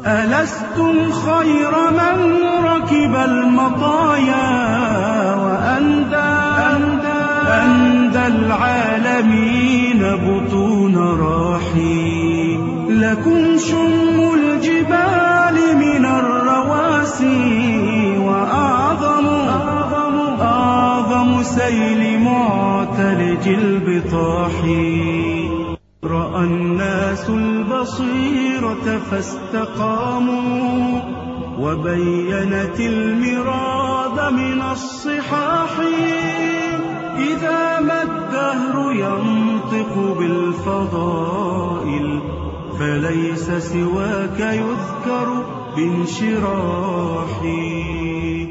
ألستم خير من ركب المطايا وأندى أندى, أندى العالمين بطون راحي لكم شم الجبال من الرواسي وأعظم أعظم, أعظم سيل معتلج البطاح رأى الناس البصيرة فاستقاموا وبينت المراد من الصحاح إذا ما الدهر ينطق بالفضائل فليس سواك يذكر بانشراح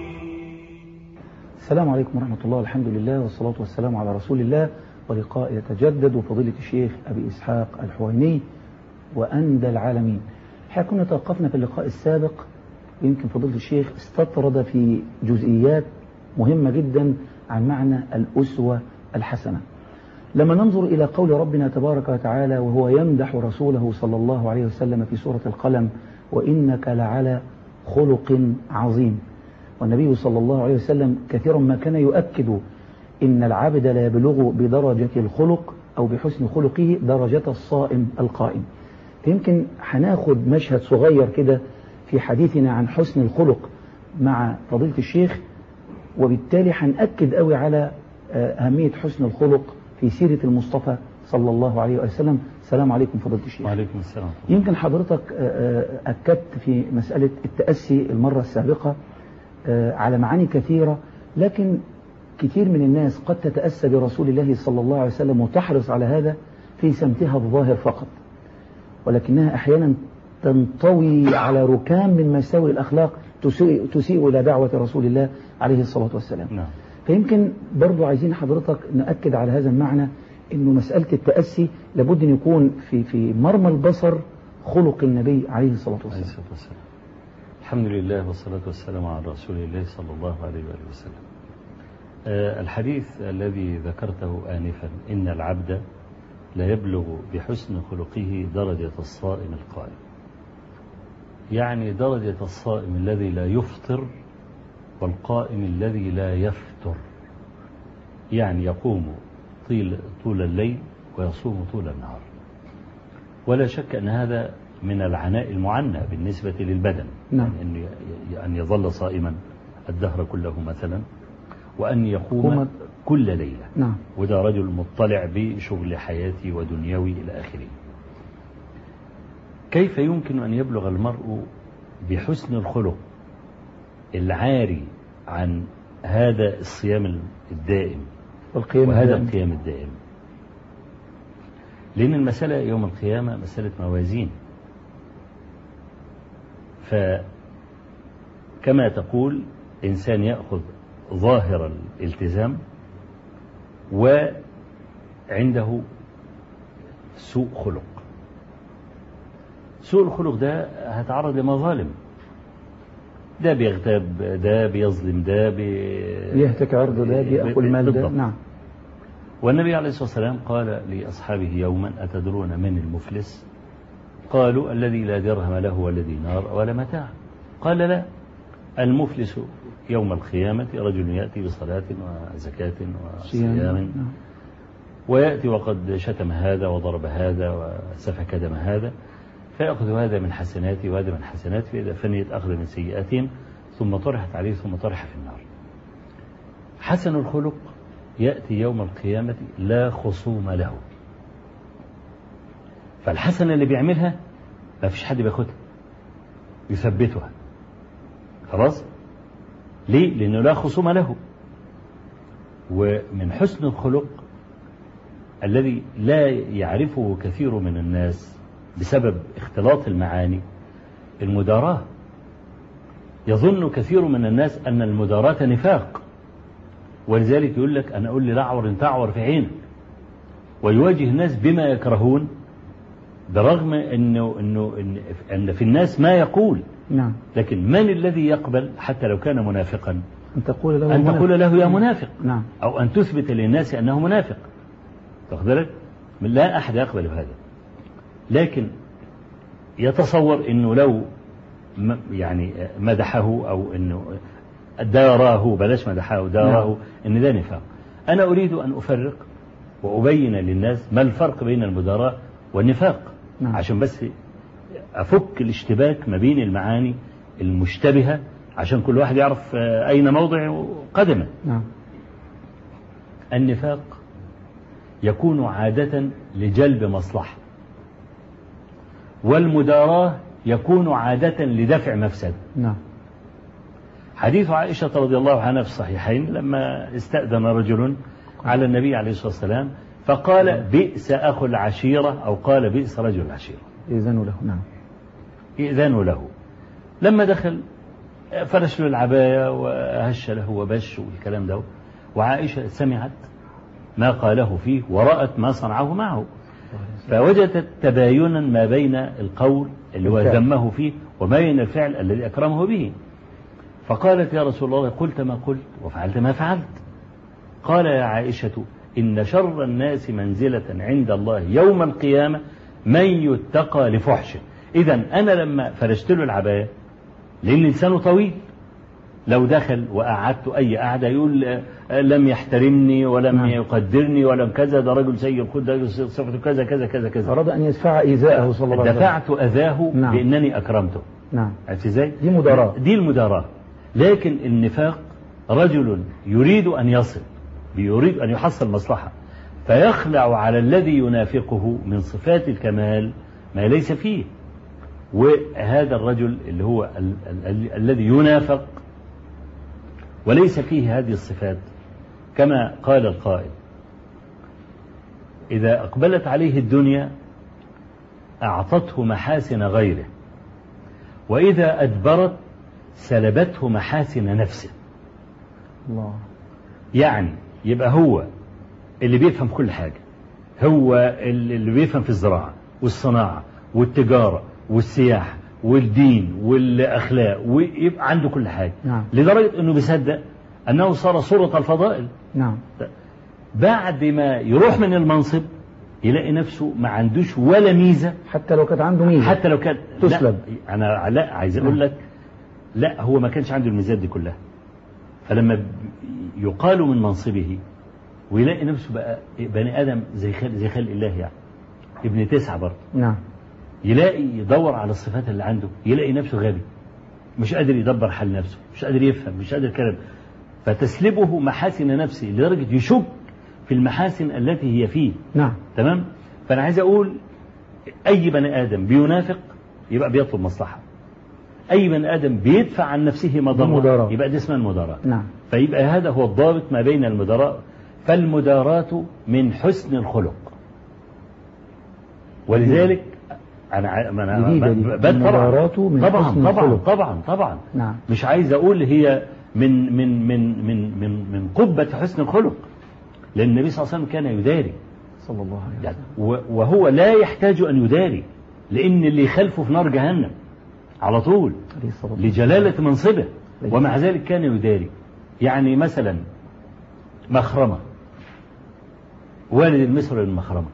السلام عليكم ورحمة الله والحمد لله والصلاة والسلام على رسول الله ولقاء يتجدد فضيلة الشيخ أبي إسحاق الحويني وأندى العالمين احنا كنا توقفنا في اللقاء السابق يمكن فضيلة الشيخ استطرد في جزئيات مهمة جدا عن معنى الأسوة الحسنة لما ننظر إلى قول ربنا تبارك وتعالى وهو يمدح رسوله صلى الله عليه وسلم في سورة القلم وإنك لعلى خلق عظيم والنبي صلى الله عليه وسلم كثيرا ما كان يؤكد إن العبد لا يبلغ بدرجة الخلق أو بحسن خلقه درجة الصائم القائم يمكن هناخد مشهد صغير كده في حديثنا عن حسن الخلق مع فضيلة الشيخ وبالتالي هنأكد قوي على أهمية حسن الخلق في سيرة المصطفى صلى الله عليه وسلم السلام عليكم فضيلة الشيخ وعليكم السلام يمكن حضرتك أكدت في مسألة التأسي المرة السابقة على معاني كثيرة لكن كثير من الناس قد تتأسى برسول الله صلى الله عليه وسلم وتحرص على هذا في سمتها الظاهر فقط ولكنها أحيانا تنطوي على ركام من مساوئ الأخلاق تسيء, تسيء إلى دعوة رسول الله عليه الصلاة والسلام نعم. فيمكن برضو عايزين حضرتك نأكد على هذا المعنى أنه مسألة التأسي لابد أن يكون في, في مرمى البصر خلق النبي عليه الصلاة عليه والسلام الصلاة والسلام الحمد لله والصلاة والسلام على رسول الله صلى الله عليه وآله وسلم آه، الحديث الذي ذكرته آنفا إن العبد لا يبلغ بحسن خلقه درجة الصائم القائم يعني درجة الصائم الذي لا يفطر والقائم الذي لا يفتر يعني يقوم طيل طول الليل ويصوم طول النهار ولا شك أن هذا من العناء المعنى بالنسبة للبدن نعم. يعني أن- أن يظل صائما الدهر كله مثلا وأن يقوم يقوم- كل ليلة نعم وده رجل مطلع بشغل حياتي ودنيوي إلى آخره كيف يمكن أن يبلغ المرء بحسن الخلق العاري عن هذا الصيام الدائم والقيام وهذا الدائم. القيام الدائم لأن المسألة يوم القيامة مسألة موازين فكما تقول إنسان يأخذ ظاهر الالتزام وعنده سوء خلق سوء الخلق ده هتعرض لمظالم ده بيغتاب ده بيظلم ده بي... يهتك عرض ده بيأكل مال ده بالضبط. نعم والنبي عليه الصلاة والسلام قال لأصحابه يوما أتدرون من المفلس قالوا الذي لا درهم له ولا دينار ولا متاع قال لا المفلس يوم القيامة رجل يأتي بصلاة وزكاة صيام وصيام نعم. ويأتي وقد شتم هذا وضرب هذا وسفك دم هذا فيأخذ هذا من حسناته وهذا من حسناته فإذا فنيت أخذ من سيئاتهم ثم طرحت عليه ثم طرح في النار حسن الخلق يأتي يوم القيامة لا خصوم له فالحسنة اللي بيعملها ما فيش حد بياخدها يثبتها خلاص ليه لأنه لا خصوم له ومن حسن الخلق الذي لا يعرفه كثير من الناس بسبب اختلاط المعاني المداراة يظن كثير من الناس أن المداراة نفاق ولذلك يقول لك أنا أقول لي لعور تعور في عينك ويواجه الناس بما يكرهون برغم أنه, إنه إن, أن في الناس ما يقول نعم لكن من الذي يقبل حتى لو كان منافقا أن تقول له أن منافق. تقول له يا منافق نعم أو أن تثبت للناس أنه منافق واخد بالك لا أحد يقبل بهذا لكن يتصور أنه لو م- يعني مدحه أو أنه داراه بلاش مدحه داراه أن ده نفاق أنا أريد أن أفرق وأبين للناس ما الفرق بين المداراة والنفاق نعم. عشان بس أفك الاشتباك ما بين المعاني المشتبهة عشان كل واحد يعرف آه، أين موضع قدمه نعم النفاق يكون عادة لجلب مصلحة والمداراة يكون عادة لدفع مفسدة نعم حديث عائشة رضي الله عنها في الصحيحين لما استأذن رجل على النبي عليه الصلاة والسلام فقال بئس أخو العشيرة أو قال بئس رجل العشيرة إذن له نعم إذان له لما دخل فرش له العباية وهش له وبش والكلام ده وعائشة سمعت ما قاله فيه ورأت ما صنعه معه فوجدت تباينا ما بين القول اللي هو الفعل. ذمه فيه وما بين الفعل الذي أكرمه به فقالت يا رسول الله قلت ما قلت وفعلت ما فعلت قال يا عائشة إن شر الناس منزلة عند الله يوم القيامة من يتقى لفحشه إذا أنا لما فرشت له العباية لأن لسانه طويل لو دخل وقعدت أي قعدة يقول آه، لم يحترمني ولم نعم. يقدرني ولم كذا ده رجل سيء الخلق ده رجل صفته كذا كذا كذا كذا أراد أن يدفع إيذاءه صلى الله عليه وسلم دفعت أذاه نعم. بأنني أكرمته نعم عرفت ازاي؟ دي مداراة. دي المداراة لكن النفاق رجل يريد أن يصل يريد أن يحصل مصلحة فيخلع على الذي ينافقه من صفات الكمال ما ليس فيه وهذا الرجل اللي هو ال- ال- ال- الذي ينافق وليس فيه هذه الصفات كما قال القائل إذا أقبلت عليه الدنيا أعطته محاسن غيره وإذا أدبرت سلبته محاسن نفسه الله يعني يبقى هو اللي بيفهم كل حاجة هو اللي بيفهم في الزراعة والصناعة والتجارة والسياحة والدين والأخلاق ويبقى عنده كل حاجة نعم. لدرجة أنه بيصدق أنه صار صورة الفضائل نعم بعد ما يروح من المنصب يلاقي نفسه ما عندوش ولا ميزة حتى لو كانت عنده ميزة حتى لو كان تسلب. لا انا لا عايز اقول نعم. لك لا هو ما كانش عنده الميزات دي كلها فلما ب- يقال من منصبه ويلاقي نفسه بقى بني ادم زي خلق زي خلق الله يعني ابن تسعه برضه نعم يلاقي يدور على الصفات اللي عنده يلاقي نفسه غبي مش قادر يدبر حال نفسه مش قادر يفهم مش قادر كلام فتسلبه محاسن نفسه لدرجه يشك في المحاسن التي هي فيه نعم تمام فانا عايز اقول اي بني ادم بينافق يبقى بيطلب مصلحه اي بني ادم بيدفع عن نفسه مضره مداراة. يبقى دي اسمها المداراة نعم فيبقى هذا هو الضابط ما بين المدراء فالمداراة من حسن الخلق ولذلك انا ع- ما انا جديدة ب- دي. ب- طبعا المداراة من طبعا حسن طبعا الخلق. طبعا طبعا نعم مش عايز اقول هي من من من من من من قبة حسن الخلق لان النبي صلى الله عليه وسلم كان يداري صلى الله عليه يعني وسلم و- وهو لا يحتاج أن يداري لأن اللي يخالفه في نار جهنم على طول عليه الصلاة والسلام. لجلالة منصبه ومع ذلك كان يداري يعني مثلا مخرمة والد المصر المخرمة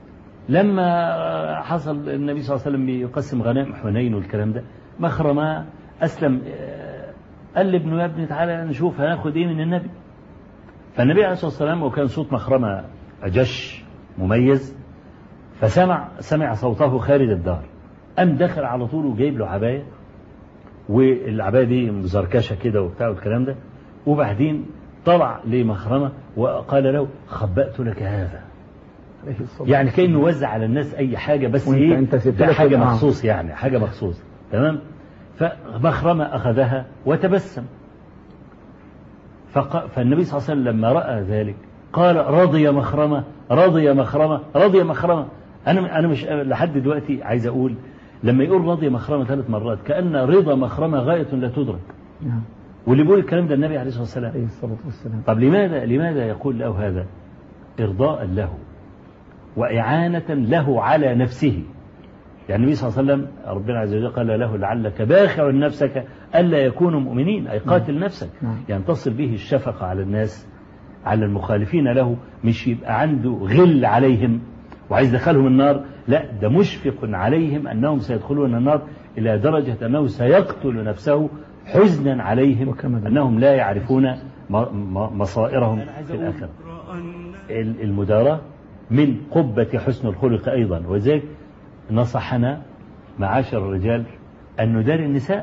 لما حصل النبي صلى الله عليه وسلم يقسم غنائم حنين والكلام ده مخرمة أسلم آه، قال لابنه يا ابني تعالى نشوف هناخد ايه من النبي فالنبي عليه الصلاة والسلام وكان صوت مخرمة أجش مميز فسمع سمع صوته خارج الدار قام دخل على طول وجايب له عباية والعباية دي مزركشة كده وبتاع والكلام ده وبعدين طلع لمخرمة وقال له خبأت لك هذا عليه الصلاة يعني كأنه وزع على الناس أي حاجة بس وأنت- إيه أنت سبت ده لك حاجة معاهم. مخصوص يعني حاجة مخصوص تمام فمخرمة أخذها وتبسم فق... فالنبي صلى الله عليه وسلم لما رأى ذلك قال رضي مخرمة رضي مخرمة رضي مخرمة أنا أنا مش لحد دلوقتي عايز أقول لما يقول رضي مخرمة ثلاث مرات كأن رضا مخرمة غاية لا تدرك نعم واللي بيقول الكلام ده النبي عليه الصلاة والسلام عليه الصلاة والسلام طب لماذا لماذا يقول له هذا إرضاء له وإعانة له على نفسه يعني النبي صلى الله عليه وسلم ربنا عز وجل قال له لعلك باخع نفسك ألا يكونوا مؤمنين أي قاتل نفسك نعم. يعني تصل به الشفقة على الناس على المخالفين له مش يبقى عنده غل عليهم وعايز يدخلهم النار لا ده مشفق عليهم أنهم سيدخلون النار إلى درجة أنه سيقتل نفسه حزنا عليهم وكما ذلك. أنهم لا يعرفون م- م- مصائرهم في الآخرة ال- المداراة من قبة حسن الخلق أيضا وذلك نصحنا معاشر الرجال أن نداري النساء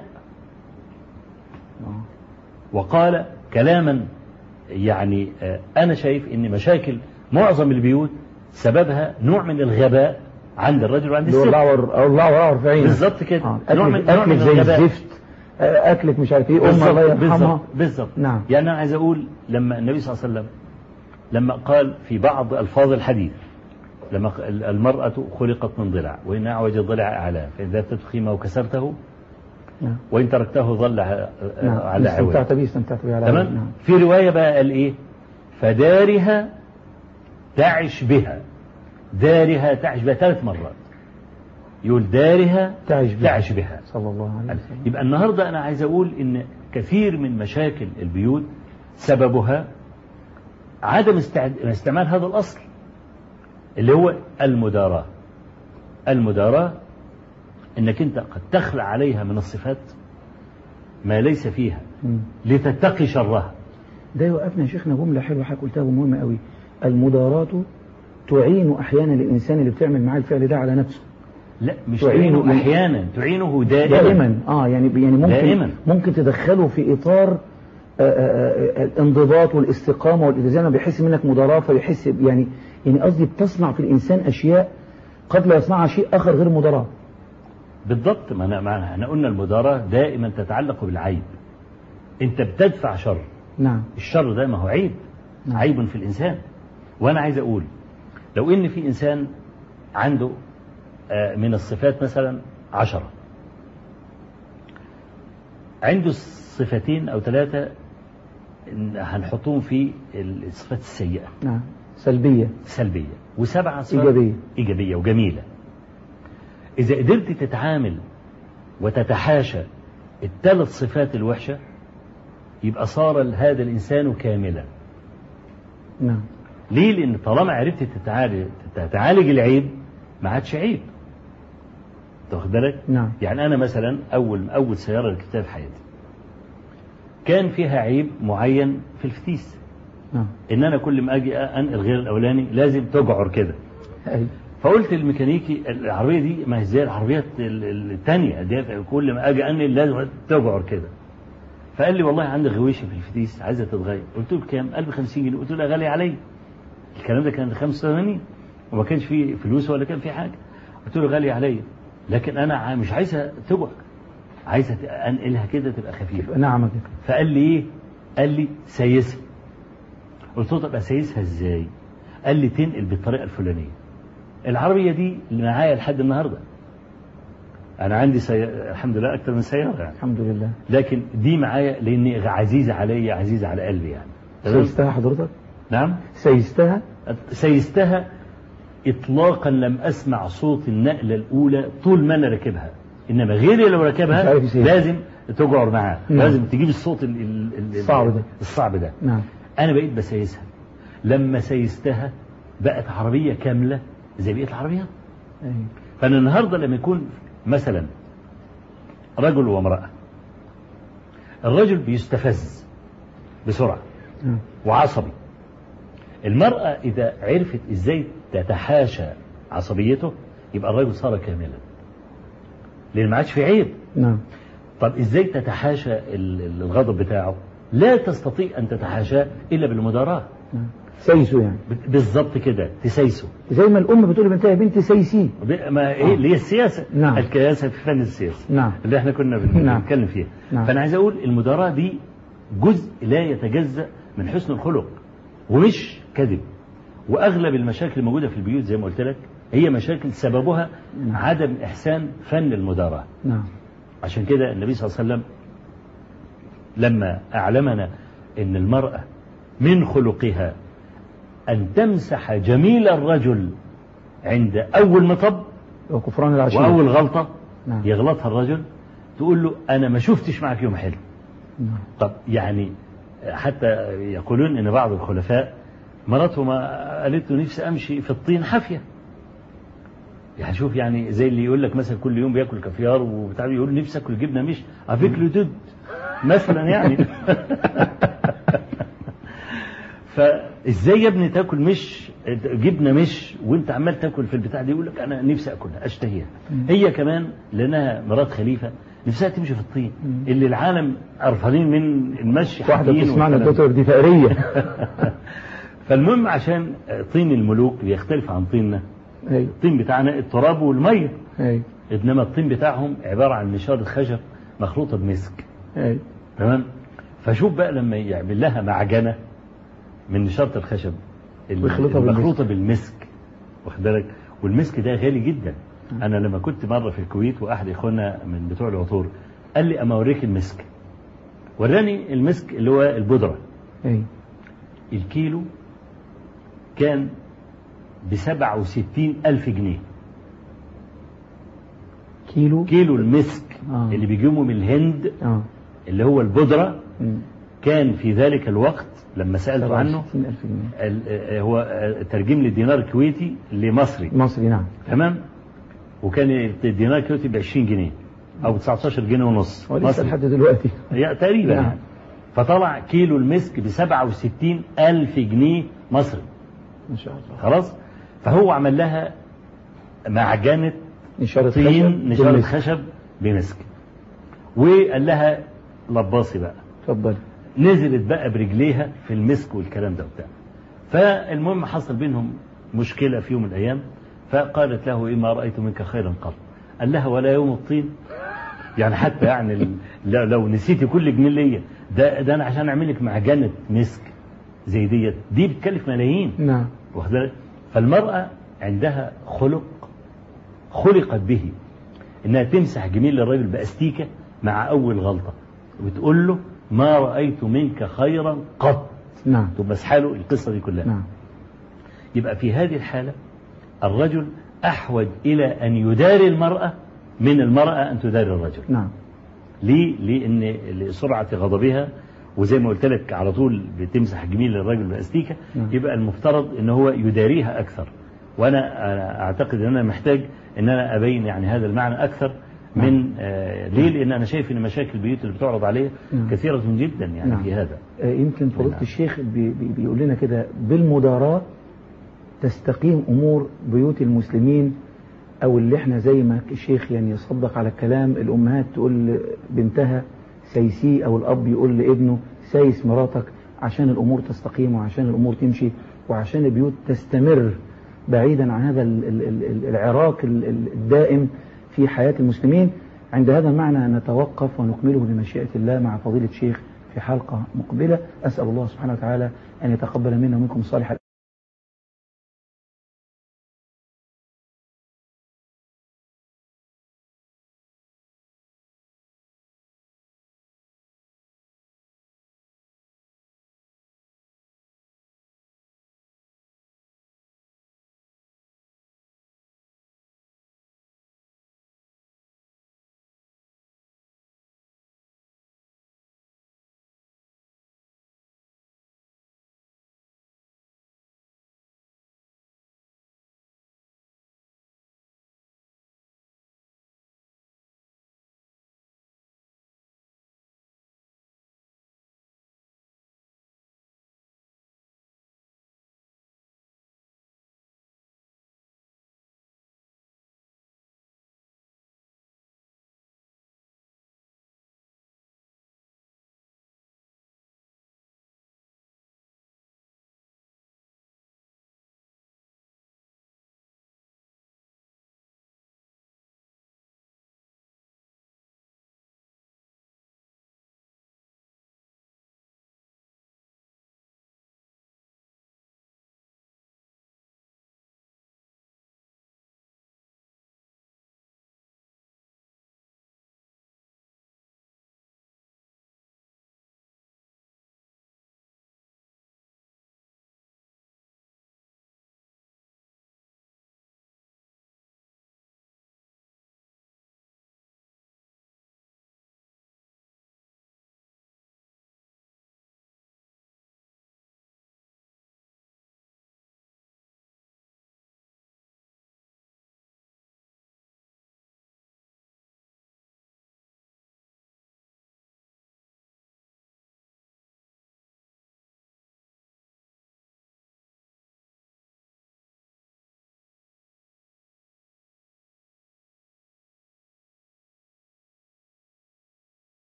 آه. وقال كلاما يعني آه، أنا شايف أن مشاكل معظم البيوت سببها نوع من الغباء عند الرجل وعند اللي هو الست الأعور أو الأعور أعور في عينه بالظبط كده آه. نوع من أكلك, نوع من أكلك زي الغباء الزفت آه، أكلك مش عارف إيه أم بالظبط الله يرحمها بالظبط بالظبط نعم يعني أنا عايز أقول لما النبي صلى الله عليه وسلم لما قال في بعض ألفاظ الحديث لما ق- المرأة خلقت من ضلع وإن أعوج الضلع أعلاه فإذا تدخيمه وكسرته نعم وإن تركته ظل ع- نعم على عوج استمتعت به استمتعت به على تمام نعم في رواية بقى قال إيه فدارها تعش بها دارها تعش بها ثلاث مرات يقول دارها تعش بها. تعش بها صلى الله عليه وسلم يبقى النهاردة أنا عايز أقول إن كثير من مشاكل البيوت سببها عدم استعد- استعمال هذا الأصل اللي هو المداراة المداراة إنك أنت قد تخلع عليها من الصفات ما ليس فيها مم. لتتقي شرها ده يوقفنا يا شيخنا جملة حلوة حضرتك قلتها مهمة قوي المداراة تعين أحيانا الإنسان اللي بتعمل معاه الفعل ده على نفسه لا مش تعينه تعينه من- أحيانا تعينه دائما, دائما اه يعني يعني ممكن دائما. ممكن تدخله في اطار آه، آه، آه، الانضباط والاستقامه والالتزام بيحس منك مداراة فيحس يعني يعني قصدي بتصنع في الانسان اشياء قد لا يصنعها شيء اخر غير مداراة بالضبط ما أنا ما احنا قلنا المداراة دائما تتعلق بالعيب أنت بتدفع شر نعم الشر ده ما هو عيب نعم. عيب في الإنسان وأنا عايز أقول لو إن في إنسان عنده آه، من الصفات مثلا عشرة عنده صفتين أو ثلاثة إن هنحطهم في الصفات السيئة نعم سلبية سلبية وسبعة صفات إيجابية. إيجابية وجميلة إذا قدرت تتعامل وتتحاشى الثلاث صفات الوحشة يبقى صار هذا الإنسان كاملا نعم ليه؟ لأن طالما عرفت تتعالج, تتعالج العيب ما عادش عيب. تاخد بالك؟ نعم يعني أنا مثلا أول أول سيارة ركبتها في حياتي كان فيها عيب معين في الفتيس نعم إن أنا كل ما أجي أنقل غير الأولاني لازم تجعر كده. أي. فقلت للميكانيكي العربية دي ما هي زي العربيات ال- ال- التانية دي كل ما أجي أنقل لازم تجعر كده. فقال لي والله عندي غويشة في الفتيس عايزة تتغير قلت له بكام؟ قال ب 50 جنيه قلت له لا غالي عليا الكلام ده كان 85 وما كانش فيه فلوس ولا كان فيه حاجة قلت له غالي عليا لكن أنا ع- مش عايزها تجعر عايزة ت- أنقلها كده تبقى خفيفة نعم كده فقال لي ايه قال لي سيسها قلت له طب اسيسها ازاي قال لي تنقل بالطريقه الفلانيه العربيه دي اللي معايا لحد النهارده انا عندي سي... الحمد لله اكتر من سياره يعني. الحمد لله لكن دي معايا لان عزيزه علي عزيزه على قلبي يعني تمام؟ سيستها حضرتك نعم سيستها سيستها اطلاقا لم اسمع صوت النقله الاولى طول ما انا راكبها انما غيري لو مش ركبها عارف يسير. لازم تجعر معاه نعم. لازم تجيب الصوت ال- ال- ال- الصعب ده. الصعب ده نعم انا بقيت بسيسها لما سيستها بقت عربيه كامله زي بقيه العربيات أي. فانا النهارده لما يكون مثلا رجل وامراه الرجل بيستفز بسرعه نعم وعصبي المرأة إذا عرفت إزاي تتحاشى عصبيته يبقى الرجل صار كاملا لأن ما عادش في عيب نعم طب إزاي تتحاشى ال- الغضب بتاعه لا تستطيع أن تتحاشاه إلا بالمداراة نعم سيسو يعني ب- بالظبط كده تسيسه زي ما الام بتقول لبنتها يا بنتي سيسي ب- ما إيه اللي هي السياسة نعم. الكياسة في فن السياسة نعم اللي احنا كنا بن- نعم. بنتكلم فيها نعم. فأنا عايز أقول المداراة دي جزء لا يتجزأ من حسن الخلق ومش كذب وأغلب المشاكل الموجودة في البيوت زي ما قلت لك هي مشاكل سببها نعم. عدم إحسان فن المداراة نعم عشان كده النبي صلى الله عليه وسلم لما أعلمنا أن المرأة من خلقها أن تمسح جميل الرجل عند أول مطب وكفران العشيرة وأول غلطة نعم. يغلطها الرجل تقول له أنا ما شفتش معك يوم حلو نعم طب يعني حتى يقولون ان بعض الخلفاء مرته ما قالت له نفسي امشي في الطين حافيه يعني شوف يعني زي اللي يقول لك مثلا كل يوم بياكل كافيار وبتاع يقول نفسي اكل جبنه مش افيك لو دود مثلا يعني فازاي يا ابني تاكل مش جبنه مش وانت عمال تاكل في البتاع دي يقول لك انا نفسي اكلها اشتهيها هي كمان لانها مرات خليفه نفسها تمشي في الطين اللي العالم قرفانين من المشي واحدة حافيين بتسمعنا والكلام الدكتور دي فقرية فالمهم عشان طين الملوك بيختلف عن طيننا ايوه الطين بتاعنا التراب والميه ايوه انما الطين بتاعهم عباره عن نشاره خشب مخلوطه بمسك ايوه تمام فشوف بقى لما يعمل لها معجنه من نشاره الخشب ال- ويخلطها المخلوطه بالمسك واخد بالك والمسك ده غالي جدا انا لما كنت مره في الكويت واحد اخواننا من بتوع العطور قال لي اما اوريك المسك وراني المسك اللي هو البودره ايوه الكيلو كان بسبعة وستين ألف جنيه كيلو كيلو المسك آه. اللي بيجيبه من الهند اه اللي هو البودرة مم. كان في ذلك الوقت لما سألته عنه 67000 جنيه ال- آه، هو آه، ترجم لي الدينار الكويتي لمصري مصري نعم تمام وكان الدينار الكويتي ب 20 جنيه او 19 جنيه ونص ولسه مصري. لحد دلوقتي يعني تقريبا نعم. يعني فطلع كيلو المسك ب 67 ألف جنيه مصري ما شاء الله خلاص فهو عمل لها معجنة نشارة طين خشب نشارة بالمسك. خشب بمسك وقال لها لباصي بقى اتفضل نزلت بقى برجليها في المسك والكلام ده وبتاع فالمهم حصل بينهم مشكلة في يوم من الأيام فقالت له إيه ما رأيت منك خيرا قط قال لها ولا يوم الطين يعني حتى يعني ال- لو- لو نسيتي كل جنيه ليا ده ده انا عشان اعمل لك معجنه مسك زي ديت دي بتكلف ملايين نعم واخد بالك؟ فالمرأة عندها خلق خلقت به انها تمسح جميل الراجل باستيكة مع اول غلطة وتقول له ما رأيت منك خيرا قط نعم تبقى مسحه له القصة دي كلها نعم يبقى في هذه الحالة الرجل أحوج إلى أن يداري المرأة من المرأة أن تداري الرجل نعم ليه؟ لأن لسرعة غضبها وزي ما قلت لك على طول بتمسح جميل للراجل باستيكة نعم. يبقى المفترض ان هو يداريها اكثر وانا أنا اعتقد ان انا محتاج ان انا ابين يعني هذا المعنى اكثر من آه ليه؟ لان انا شايف ان مشاكل البيوت اللي بتعرض عليه نعم. كثيرة جدا يعني نعم. في هذا آه، يمكن فضيلة نعم. الشيخ بي- بي- بيقول لنا كده بالمداراة تستقيم أمور بيوت المسلمين أو اللي احنا زي ما الشيخ يعني يصدق على الكلام الأمهات تقول لبنتها سيسي أو الأب يقول لابنه سايس مراتك عشان الأمور تستقيم وعشان الأمور تمشي وعشان البيوت تستمر بعيدا عن هذا ال- ال- ال- العراك ال- ال- الدائم في حياة المسلمين عند هذا المعنى نتوقف ونكمله بمشيئة الله مع فضيلة الشيخ في حلقة مقبلة أسأل الله سبحانه وتعالى أن يتقبل منا ومنكم صالح